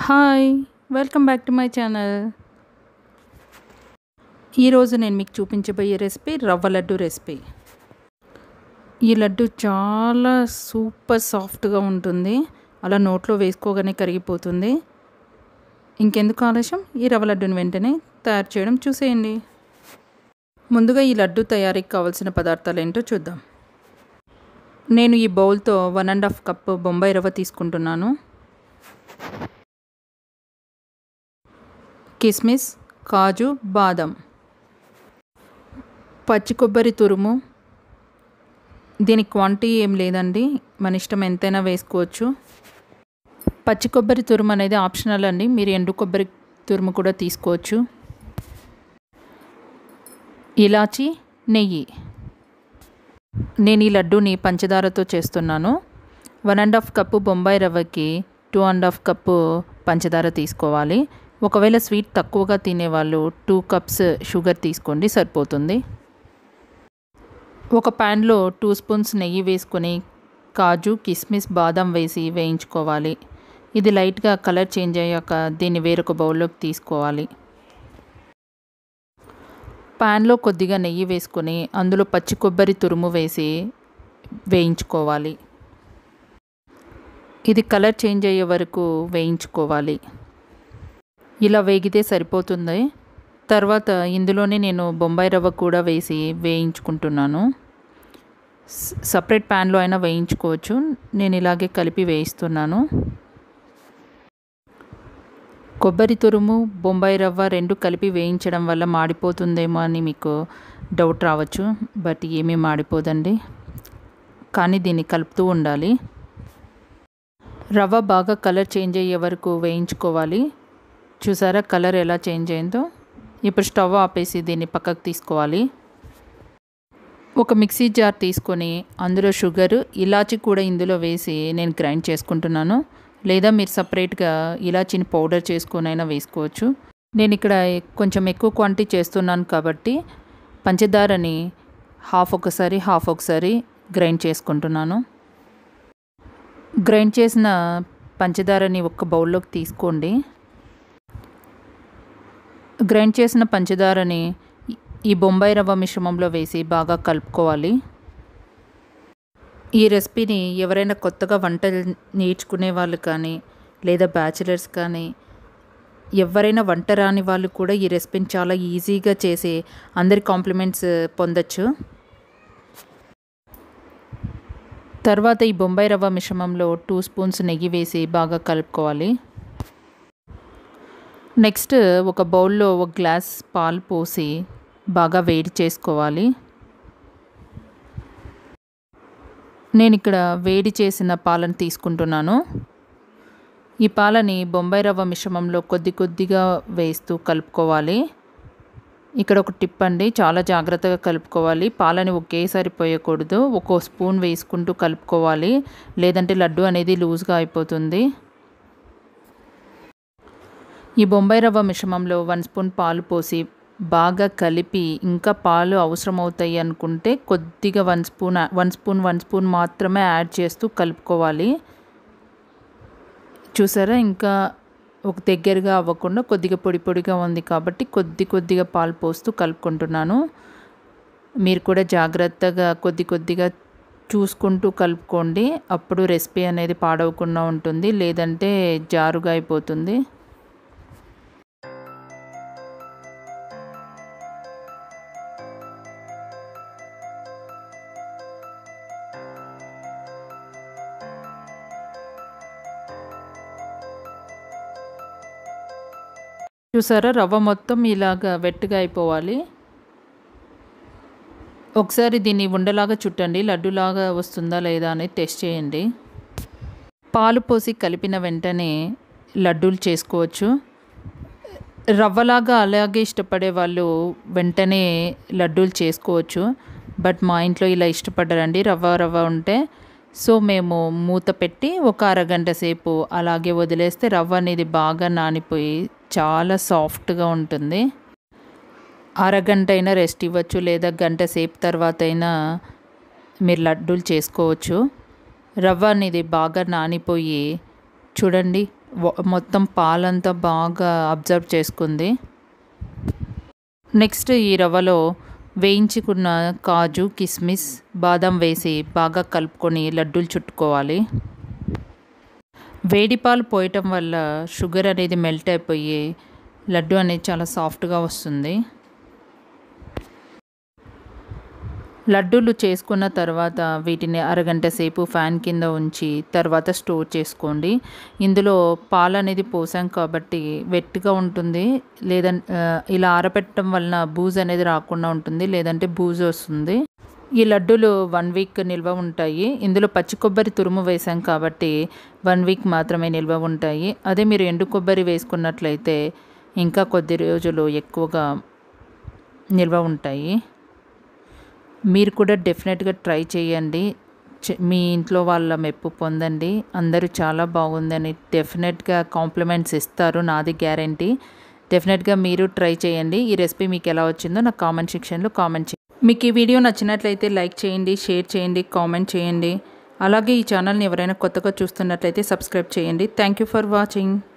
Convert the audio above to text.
hi welcome back to my channel ఈరోజు నేను మీకు చూపించబోయే రెసిపీ రవ్వ లడ్డు రెసిపీ ఈ లడ్డు చాలా సూపర్ సాఫ్ట్గా ఉంటుంది అలా నోట్లో వేసుకోగానే కరిగిపోతుంది ఇంకెందుకు ఆలస్యం ఈ రవ్వ లడ్డుని వెంటనే తయారు చేయడం చూసేయండి ముందుగా ఈ లడ్డు తయారీకి కావాల్సిన పదార్థాలు ఏంటో చూద్దాం నేను ఈ బౌల్తో one and half cup Bombay రవ్వ తీసుకుంటున్నాను కిస్మిస్ కాజు బాదం పచ్చి కొబ్బరి తురుము దీని క్వాంటిటీ ఏం లేదండి మన ఇష్టం ఎంతైనా వేసుకోవచ్చు పచ్చి కొబ్బరి తురుము అనేది ఆప్షనల్ అండి మీరు ఎండు కొబ్బరి తురుము కూడా తీసుకోవచ్చు ఇలాచి నెయ్యి నేను ఈ లడ్డూని పంచదారతో చేస్తున్నాను one and half cup Bombay రవ్వకి టూ అండ్ హాఫ్ కప్పు పంచదార తీసుకోవాలి ఒకవేళ స్వీట్ తక్కువగా తినేవాళ్ళు టూ కప్స్ షుగర్ తీసుకోండి సరిపోతుంది ఒక ప్యాన్లో టూ స్పూన్స్ నెయ్యి వేసుకొని కాజు కిస్మిస్ బాదం వేసి వేయించుకోవాలి ఇది లైట్గా కలర్ చేంజ్ అయ్యాక దీన్ని వేరొక బౌల్లోకి తీసుకోవాలి ప్యాన్లో కొద్దిగా నెయ్యి వేసుకొని అందులో పచ్చి కొబ్బరి తురుము వేసి వేయించుకోవాలి ఇది కలర్ చేంజ్ అయ్యే వరకు వేయించుకోవాలి ఇలా వేగితే సరిపోతుంది తర్వాత ఇందులోనే నేను బొంబాయి రవ్వ కూడా వేసి వేయించుకుంటున్నాను సపరేట్ ప్యాన్లో అయినా వేయించుకోవచ్చు నేను ఇలాగే కలిపి వేయిస్తున్నాను కొబ్బరి తురుము బొంబాయి రవ్వ రెండు కలిపి వేయించడం వల్ల మాడిపోతుందేమో అని మీకు డౌట్ రావచ్చు బట్ ఏమీ మాడిపోదండి కానీ దీన్ని కలుపుతూ ఉండాలి రవ్వ బాగా కలర్ చేంజ్ అయ్యే వరకు వేయించుకోవాలి చూసారా కలర్ ఎలా చేంజ్ అయిందో ఇప్పుడు స్టవ్ ఆపేసి దీన్ని పక్కకు తీసుకోవాలి ఒక మిక్సీ జార్ తీసుకొని అందులో షుగర్ ఇలాచి కూడా ఇందులో వేసి నేను గ్రైండ్ చేసుకుంటున్నాను లేదా మీరు సపరేట్గా ఇలాచీని పౌడర్ చేసుకొనైనా వేసుకోవచ్చు నేను ఇక్కడ కొంచెం ఎక్కువ క్వాంటిటీ చేస్తున్నాను కాబట్టి పంచదారని హాఫ్ ఒకసారి హాఫ్ ఒకసారి గ్రైండ్ చేసుకుంటున్నాను గ్రైండ్ చేసిన పంచదారని ఒక బౌల్లోకి తీసుకోండి గ్రైండ్ చేసిన పంచదారని ఈ బొంబాయి రవ్వ మిశ్రమంలో వేసి బాగా కలుపుకోవాలి ఈ రెసిపీని ఎవరైనా కొత్తగా వంటలు నేర్చుకునే వాళ్ళు కానీ లేదా బ్యాచిలర్స్ కానీ ఎవరైనా వంట రాని వాళ్ళు కూడా ఈ రెసిపీని చాలా ఈజీగా చేసి అందరి కాంప్లిమెంట్స్ పొందొచ్చు తర్వాత ఈ బొంబాయి రవ్వ మిశ్రమంలో టూ స్పూన్స్ నెయ్యి వేసి బాగా కలుపుకోవాలి నెక్స్ట్ ఒక బౌల్లో ఒక గ్లాస్ పాలు పోసి బాగా వేడి చేసుకోవాలి నేను ఇక్కడ వేడి చేసిన పాలను తీసుకుంటున్నాను ఈ పాలని బొంబాయి రవ్వ మిశ్రమంలో కొద్ది కొద్దిగా వేస్తూ కలుపుకోవాలి ఇక్కడ ఒక టిప్ అండి చాలా జాగ్రత్తగా కలుపుకోవాలి పాలని ఒకేసారి పోయకూడదు ఒక్కో స్పూన్ వేసుకుంటూ కలుపుకోవాలి లేదంటే లడ్డు అనేది లూజ్గా అయిపోతుంది ఈ బొంబాయి రవ్వ మిశ్రమంలో వన్ స్పూన్ పాలు పోసి బాగా కలిపి ఇంకా పాలు అవసరం అవుతాయి అనుకుంటే కొద్దిగా one spoon one spoon one spoon మాత్రమే యాడ్ చేస్తూ కలుపుకోవాలి చూసారా ఇంకా ఒక దగ్గరగా అవ్వకుండా కొద్దిగా పొడి పొడిగా ఉంది కాబట్టి కొద్ది కొద్దిగా పాలు పోస్తూ కలుపుకుంటున్నాను మీరు కూడా జాగ్రత్తగా కొద్ది కొద్దిగా చూసుకుంటూ కలుపుకోండి అప్పుడు రెసిపీ అనేది పాడవకుండా ఉంటుంది లేదంటే జారుగా అయిపోతుంది చూసారా రవ్వ మొత్తం ఇలాగ వెట్టుగా అయిపోవాలి ఒకసారి దీన్ని ఉండలాగా చుట్టండి లడ్డులాగా వస్తుందా లేదా అనేది టెస్ట్ చేయండి పాలు పోసి కలిపిన వెంటనే లడ్డూలు చేసుకోవచ్చు రవ్వలాగా అలాగే ఇష్టపడే వాళ్ళు వెంటనే లడ్డూలు చేసుకోవచ్చు బట్ మా ఇంట్లో ఇలా ఇష్టపడ్డారండి రవ్వ రవ్వ ఉంటే సో మేము మూత పెట్టి ఒక అరగంట సేపు అలాగే వదిలేస్తే రవ్వ అనేది బాగా నానిపోయి చాలా సాఫ్ట్గా ఉంటుంది అరగంట అయినా రెస్ట్ ఇవ్వచ్చు లేదా గంట సేపు తర్వాత అయినా మీరు లడ్డూలు చేసుకోవచ్చు రవ్వ అనేది బాగా నానిపోయి చూడండి వ- మొత్తం పాలంతా బాగా అబ్జర్వ్ చేసుకుంది నెక్స్ట్ ఈ రవ్వలో వేయించుకున్న కాజు కిస్మిస్ బాదం వేసి బాగా కలుపుకొని లడ్డూలు చుట్టుకోవాలి వేడి పాలు పోయటం వల్ల షుగర్ అనేది మెల్ట్ అయిపోయి లడ్డు అనేది చాలా సాఫ్ట్గా వస్తుంది లడ్డూలు చేసుకున్న తర్వాత వీటిని అరగంట సేపు ఫ్యాన్ కింద ఉంచి తర్వాత స్టోర్ చేసుకోండి ఇందులో పాలు అనేది పోసాం కాబట్టి వెట్టిగా ఉంటుంది లేదంటే ఇలా ఆరబెట్టడం వలన బూజ్ అనేది రాకుండా ఉంటుంది లేదంటే బూజ్ వస్తుంది ఈ లడ్డూలు వన్ వీక్ నిల్వ ఉంటాయి ఇందులో పచ్చి కొబ్బరి తురుము వేసాం కాబట్టి వన్ వీక్ మాత్రమే నిల్వ ఉంటాయి అదే మీరు ఎండు కొబ్బరి వేసుకున్నట్లయితే ఇంకా కొద్ది రోజులు ఎక్కువగా నిల్వ ఉంటాయి మీరు కూడా డెఫినెట్గా ట్రై చేయండి చ- మీ ఇంట్లో వాళ్ళ మెప్పు పొందండి అందరూ చాలా బాగుందని డెఫినెట్గా కాంప్లిమెంట్స్ ఇస్తారు నాది గ్యారంటీ డెఫినెట్గా మీరు ట్రై చేయండి ఈ రెసిపీ మీకు ఎలా వచ్చిందో నాకు కామెంట్ సెక్షన్లో కామెంట్ చేయండి మీకు ఈ వీడియో నచ్చినట్లయితే లైక్ చేయండి షేర్ చేయండి కామెంట్ చేయండి అలాగే ఈ ఛానల్ని ఎవరైనా కొత్తగా చూస్తున్నట్లయితే సబ్స్క్రైబ్ చేయండి థ్యాంక్ యూ ఫర్ వాచింగ్